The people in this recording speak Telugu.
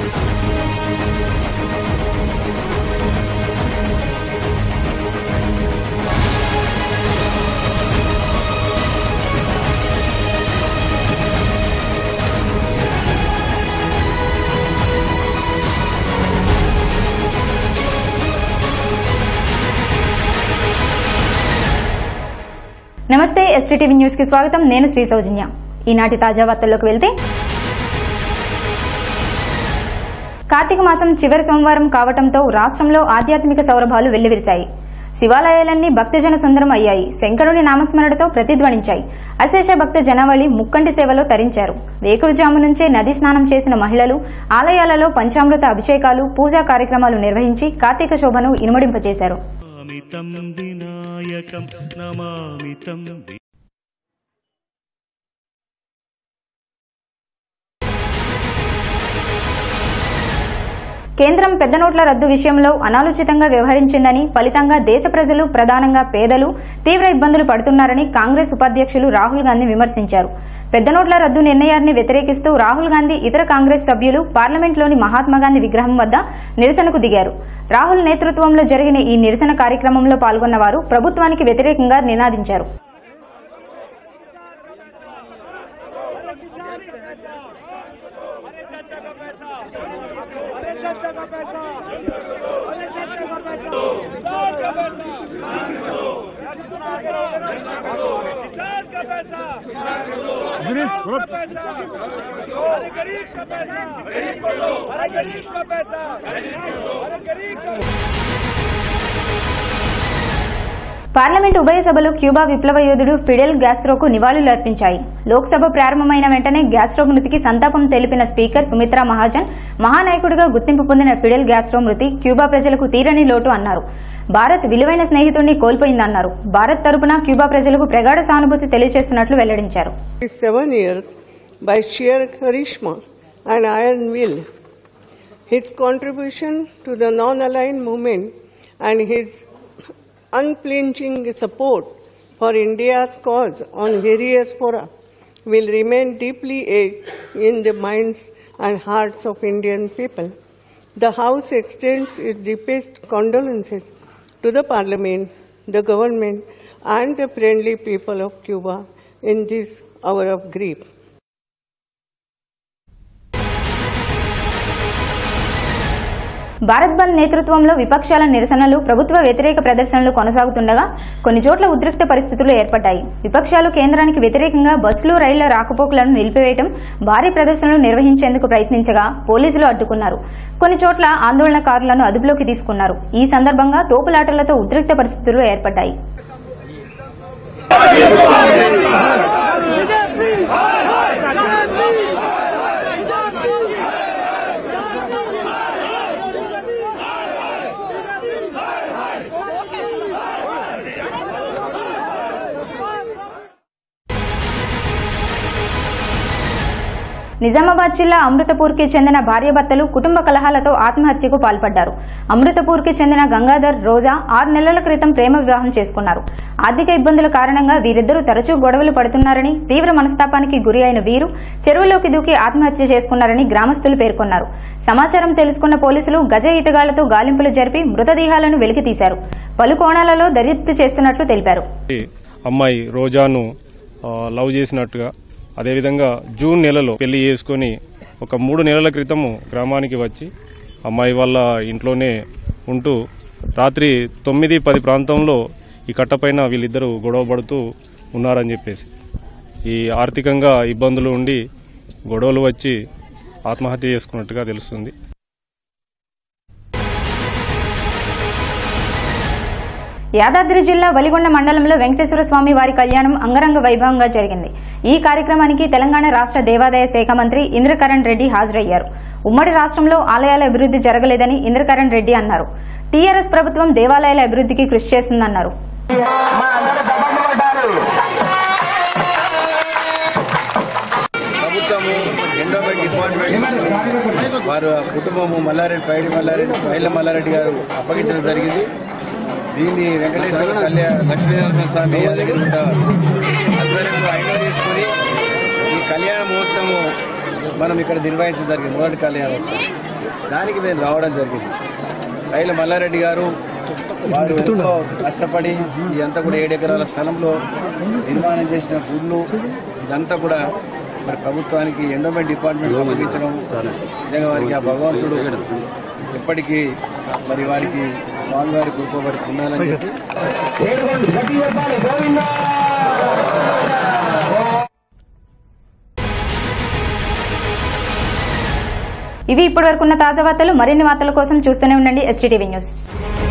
నమస్తే ఎస్టీటీవీ న్యూస్ కి స్వాగతం నేను శ్రీ సౌజన్య ఈనాటి తాజా వార్తల్లోకి వెళ్తే కార్తీక మాసం చివరి సోమవారం కావటంతో రాష్ట్రంలో ఆధ్యాత్మిక సౌరభాలు వెల్లివిరిచాయి శివాలయాలన్నీ భక్తజన సుందరం అయ్యాయి శంకరుని నామస్మరణతో ప్రతిధ్వనించాయి అశేష భక్త జనావళి ముక్కంటి సేవలో తరించారు వేకువజాము నుంచే నది స్నానం చేసిన మహిళలు ఆలయాలలో పంచామృత అభిషేకాలు పూజా కార్యక్రమాలు నిర్వహించి కార్తీక శోభను ఇనుమడింపజేశారు నమామితం వినాయకం నమామితం వి- కేంద్రం పెద్ద నోట్ల రద్దు విషయంలో అనాలోచితంగా వ్యవహరించిందని ఫలితంగా దేశ ప్రజలు ప్రధానంగా పేదలు తీవ్ర ఇబ్బందులు పడుతున్నారని కాంగ్రెస్ ఉపాధ్యక్షులు రాహుల్ గాంధీ విమర్శించారు పెద్ద నోట్ల రద్దు నిర్ణయాన్ని వ్యతిరేకిస్తూ రాహుల్ గాంధీ ఇతర కాంగ్రెస్ సభ్యులు పార్లమెంట్లోని మహాత్మాగాంధీ విగ్రహం వద్ద నిరసనకు దిగారు రాహుల్ నేతృత్వంలో జరిగిన ఈ నిరసన కార్యక్రమంలో పాల్గొన్న వారు ప్రభుత్వానికి వ్యతిరేకంగా నినాదించారు अरे गरीब का पैसा गरीब को दो अरे गरीब का पैसा अरे गरीब का పార్లమెంట్ ఉభయ సభలు క్యూబా విప్లవ యోధుడు ఫిడెల్ గ్యాస్ట్రోకు నివాళులు అర్పించాయి లోక్సభ ప్రారంభమైన వెంటనే గ్యాస్ట్రో మృతికి సంతాపం తెలిపిన స్పీకర్ సుమిత్రా మహాజన్ మహానాయకుడిగా గుర్తింపు పొందిన ఫిడెల్ గ్యాస్ట్రో మృతి క్యూబా ప్రజలకు తీరని లోటు అన్నారు భారత్ విలువైన స్నేహితుడిని కోల్పోయిందన్నారు భారత్ తరపున క్యూబా ప్రజలకు ప్రగాఢ సానుభూతి తెలియజేస్తున్నట్లు వెల్లడించారు seven years by sheer charisma and iron will. His contribution to the non-aligned movement and his unflinching support for India's cause on various fora will remain deeply etched in the minds and hearts of Indian people. The House extends its deepest condolences to the Parliament, the government, and the friendly people of Cuba in this hour of grief. Bharat బంద్ నేతృత్వంలో విపక్షాల నిరసనలు ప్రభుత్వ వ్యతిరేక ప్రదర్శనలు కొనసాగుతుండగా కొన్ని చోట్ల ఉద్రిక్త పరిస్థితులు ఏర్పడ్డాయి విపక్షాలు కేంద్రానికి వ్యతిరేకంగా బస్సులు రైళ్ల రాకపోకలను నిలిపివేయడం భారీ ప్రదర్శనలు నిర్వహించేందుకు ప్రయత్నించగా పోలీసులు అడ్డుకున్నారు కొన్ని చోట్ల ఆందోళనకారులను అదుపులోకి తీసుకున్నారు ఈ సందర్భంగా తోపులాటలతో ఉద్రిక్త పరిస్థితులు ఏర్పడ్డాయి నిజామాబాద్ జిల్లా అమృతపూర్కి చెందిన భార్యాభర్తలు కుటుంబ కలహాలతో ఆత్మహత్యకు పాల్పడ్డారు అమృతపూర్కి చెందిన గంగాధర్ రోజా ఆరు నెలల క్రితం ప్రేమ వివాహం చేసుకున్నారు ఆర్థిక ఇబ్బందుల కారణంగా వీరిద్దరూ తరచూ గొడవలు పడుతున్నారని తీవ్ర మనస్తాపానికి గురి అయిన వీరు చెరువులోకి దూకి ఆత్మహత్య చేసుకున్నారని గ్రామస్తులు పేర్కొన్నారు సమాచారం తెలుసుకున్న పోలీసులు గజ ఈతగాళ్లతో గాలింపులు జరిపి మృతదేహాలను వెలికితీశారు పలు కోణాలలో దర్యాప్తు చేస్తున్నట్లు తెలిపారు ఈ అమ్మాయి రోజాను ఆ, లవ్ చేసినట్టుగా అదేవిధంగా జూన్ నెలలో పెళ్లి చేసుకొని ఒక మూడు నెలల క్రితము గ్రామానికి వచ్చి అమ్మాయి వాళ్ళ ఇంట్లోనే ఉంటూ రాత్రి తొమ్మిది పది ప్రాంతంలో ఈ కట్టపైన వీళ్ళిద్దరూ గొడవ పడుతూ ఉన్నారని చెప్పేసి ఈ ఆర్థికంగా ఇబ్బందులు ఉండి గొడవలు వచ్చి ఆత్మహత్య చేసుకున్నట్టుగా తెలుస్తుంది యాదాద్రి జిల్లా వలిగొండ మండలంలో వెంకటేశ్వర స్వామి వారి కళ్యాణం అంగరంగ వైభవంగా జరిగింది ఈ కార్యక్రమానికి తెలంగాణ రాష్ట్ర దేవాదాయ శాఖ మంత్రి ఇంద్రకరణ్ రెడ్డి హాజరయ్యారు ఉమ్మడి రాష్ట్రంలో ఆలయాల అభివృద్ధి జరగలేదని ఇంద్రకరణ్ రెడ్డి అన్నారు టీఆర్ఎస్ ప్రభుత్వం దేవాలయాల అభివృద్ధికి కృషి చేస్తుందన్నారు ప్రభుత్వము ఎండోమెంట్ డిపార్ట్మెంట్ వారు ఆ కుటుంబము మల్లారెడ్డి పైడి మల్లారెడ్డి పైల మల్లారెడ్డి గారు అప్పగించడం జరిగింది దీన్ని వెంకటేశ్వర కళ్యాణ లక్ష్మీనరసింహ స్వామి దగ్గర ఆధ్వర్యంలో ఐదో తీసుకుని ఈ కళ్యాణ మహోత్సవం మనం ఇక్కడ నిర్వహించడం జరిగింది మొదటి కళ్యాణోత్సవం దానికి మేము రావడం జరిగింది రైలు మల్లారెడ్డి గారు వారు ఎంతో కష్టపడి ఇదంతా కూడా ఏడెకరాల స్థలంలో నిర్మాణం చేసిన గుళ్ళు ఇదంతా కూడా మరి ప్రభుత్వానికి ఎండోమెంట్ డిపార్ట్మెంట్ పంపించడం నిజంగా వారికి ఆ భగవంతుడు ఎప్పటికీ మరి వారికి స్వామివారి కృపబడి ఉండాలని చెప్పి ఇవి ఇప్పటివరకున్న తాజా వార్తలు మరిన్ని వార్తల కోసం చూస్తూనే ఉండండి ఎస్టీటీవీ న్యూస్